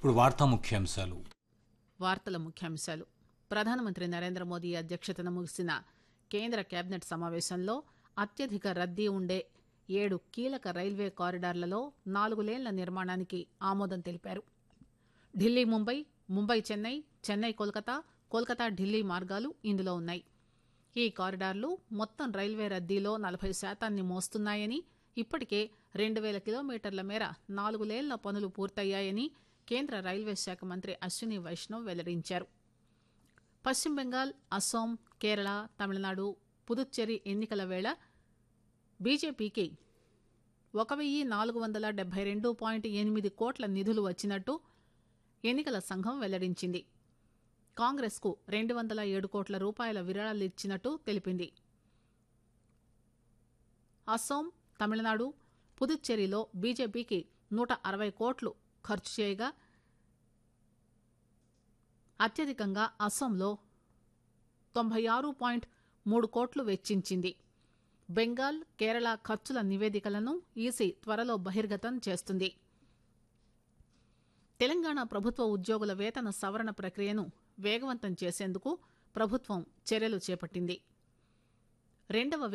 ఇప్పుడు వార్తా ముఖ్యాంశాలు వార్తల ముఖ్యాంశాలు ప్రధానమంత్రి నరేంద్ర మోదీ అధ్యక్షతన ముగిసిన కేంద్ర కేబినెట్ సమావేశంలో అత్యధిక రద్దీ ఉండే ఏడు కీలక రైల్వే కారిడార్లలో నాలుగు లేన్ల నిర్మాణానికి ఆమోదం తెలిపారు ఢిల్లీ ముంబై ముంబై చెన్నై చెన్నై కోల్కతా కోల్కతా ఢిల్లీ మార్గాలు ఇందులో ఉన్నాయి ఈ కారిడార్లు మొత్తం రైల్వే రద్దీలో నలభై శాతాన్ని మోస్తున్నాయని ఇప్పటికే రెండు వేల కిలోమీటర్ల మేర నాలుగు లేన్ల పనులు పూర్తయ్యాయని కేంద్ర రైల్వే శాఖ మంత్రి అశ్విని వైష్ణవ్ వెల్లడించారు పశ్చిమ బెంగాల్ అస్సాం కేరళ తమిళనాడు పుదుచ్చేరి ఎన్నికల వేళ బీజేపీకి ఒక వెయ్యి నాలుగు వందల డెబ్బై రెండు పాయింట్ ఎనిమిది కోట్ల నిధులు వచ్చినట్టు ఎన్నికల సంఘం వెల్లడించింది కాంగ్రెస్కు రెండు వందల ఏడు కోట్ల రూపాయల విరాళాలిచ్చినట్టు తెలిపింది అస్సాం తమిళనాడు పుదుచ్చేరిలో బీజేపీకి నూట అరవై కోట్లు ఖర్చు చేయగా అత్యధికంగా అస్సాంలో తొంభై ఆరు పాయింట్ మూడు కోట్లు వెచ్చించింది బెంగాల్ కేరళ ఖర్చుల నివేదికలను ఈసీ త్వరలో బహిర్గతం చేస్తుంది తెలంగాణ ప్రభుత్వ ఉద్యోగుల వేతన సవరణ ప్రక్రియను వేగవంతం చేసేందుకు ప్రభుత్వం చర్యలు చేపట్టింది రెండవ